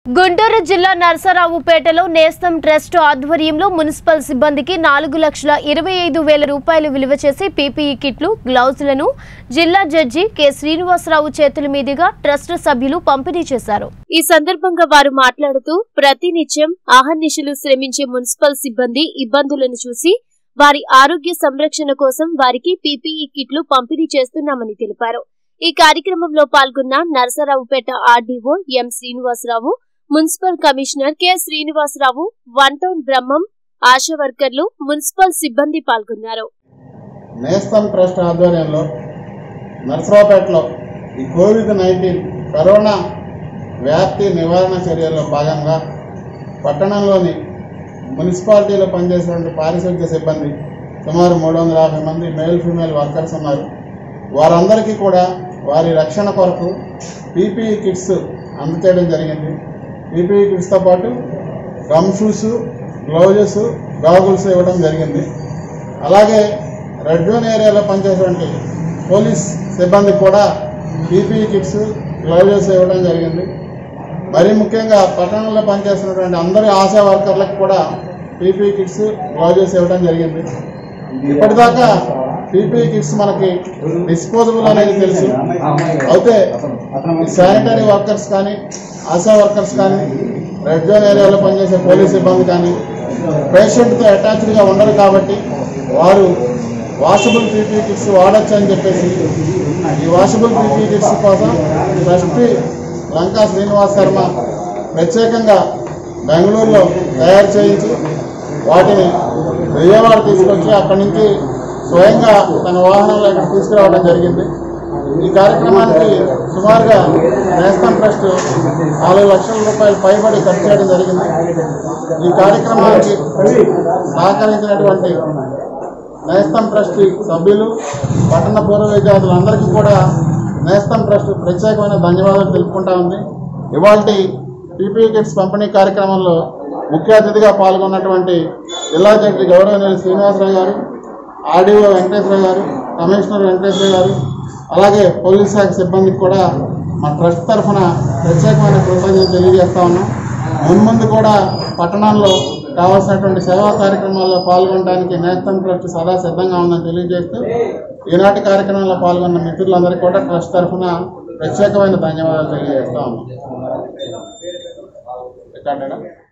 గుంటూరు జిల్లా నరసరావుపేటలో నేస్తం ట్రస్ట్ ఆధ్వర్యంలో మున్సిపల్ సిబ్బందికి నాలుగు లక్షల ఇరవై ఐదు వేల రూపాయలు విలువ చేసే పీపీఈ కిట్లు గ్లౌజులను జిల్లా జడ్జి కె శ్రీనివాసరావు చేతుల మీదుగా ట్రస్ట్ సభ్యులు పంపిణీ చేశారు ఈ సందర్భంగా వారు మాట్లాడుతూ ప్రతినిత్యం ఆహర్నిశలు శ్రమించే మున్సిపల్ సిబ్బంది ఇబ్బందులను చూసి వారి ఆరోగ్య సంరక్షణ కోసం వారికి పీపీఈ కిట్లు పంపిణీ చేస్తున్నామని తెలిపారు ఈ కార్యక్రమంలో పాల్గొన్న Narasaraopet RDO M Srinivasarao municipal commissioner K Srinivasarao one town Brahmam Asha వర్కర్లు మున్సిపల్ సిబ్బంది పాల్గొన్నారు నేస్తం ట్రస్ట్ ఆధ్వర్యంలో నర్సరావుపేటలో ఈ కోవిడ్ నైన్టీన్ కరోనా వ్యాప్తి నివారణ చర్యల్లో భాగంగా పట్టణంలోని మున్సిపాలిటీలో పనిచేసేటువంటి పారిశుద్ధ్య సిబ్బంది సుమారు మూడు వందల యాభై మంది మేల్ ఫీమేల్ వర్కర్స్ ఉన్నారు వారందరికీ కూడా వారి రక్షణ కొరకు పీపీఈ కిట్స్ అందచేయడం జరిగింది పీపీఈ కిట్స్తో పాటు గమ్ షూస్ గ్లౌజెస్ గాగుల్స్ ఇవ్వడం జరిగింది అలాగే రెడ్ జోన్ ఏరియాలో పనిచేసేటువంటి పోలీస్ సిబ్బందికి కూడా పీపీఈ కిట్స్ గ్లౌజెస్ ఇవ్వడం జరిగింది మరీ ముఖ్యంగా పట్టణంలో పనిచేస్తున్నటువంటి అందరి ఆశా వర్కర్లకు కూడా పీపీఈ కిట్స్ గ్లౌజెస్ ఇవ్వడం జరిగింది ఇప్పటిదాకా పీపీఈ కిట్స్ మనకి డిస్పోజబుల్ అనేది తెలుసు అయితే ఈ శానిటరీ వర్కర్స్ కానీ ఆశా వర్కర్స్ కానీ రెడ్ జోన్ ఏరియాలో పనిచేసే పోలీస్ సిబ్బంది కానీ పేషెంట్తో అటాచ్డ్గా ఉండరు కాబట్టి వారు వాషబుల్ పీపీ కిట్స్ వాడచ్చు అని చెప్పేసి ఈ వాషబుల్ పీపీ కిట్స్ కోసం ట్రస్టీ లంకా శ్రీనివాస్ శర్మ ప్రత్యేకంగా బెంగళూరులో తయారు చేయించి వాటిని విజయవాడ తీసుకొచ్చి అక్కడి నుంచి స్వయంగా తన వాహనంలో ఇక్కడ తీసుకురావడం జరిగింది ఈ కార్యక్రమానికి సుమారుగా నేస్తం ట్రస్ట్ నాలుగు లక్షల రూపాయలు పైబడి ఖర్చు చేయడం జరిగింది ఈ కార్యక్రమానికి సహకరించినటువంటి నేస్తం ట్రస్ట్ సభ్యులు పట్టణ పూర్వ విద్యార్థులందరికీ కూడా నేస్తం ట్రస్ట్ ప్రత్యేకమైన ధన్యవాదాలు తెలుపుకుంటా ఉంది ఇవాళ పీపీ కిట్స్ పంపిణీ కార్యక్రమంలో ముఖ్య అతిథిగా పాల్గొన్నటువంటి జిల్లా జడ్జి గౌరవనీయులు శ్రీనివాసరావు గారు ఆర్డీఓ వెంకటేశ్వర గారు కమిషనర్ వెంకటేశ్వర గారు అలాగే పోలీస్ శాఖ సిబ్బందికి కూడా మా ట్రస్ట్ తరఫున ప్రత్యేకమైన కృతజ్ఞతలు తెలియజేస్తా ఉన్నాం మున్ముందు కూడా పట్టణంలో కావాల్సినటువంటి సేవా కార్యక్రమాల్లో పాల్గొనడానికి నేస్తం ట్రస్ట్ సదా సిద్ధంగా ఉందని తెలియజేస్తూ ఈనాటి కార్యక్రమంలో పాల్గొన్న మిత్రులందరికీ కూడా ట్రస్ట్ తరఫున ప్రత్యేకమైన ధన్యవాదాలు తెలియజేస్తా ఉన్నాం రికార్డేనా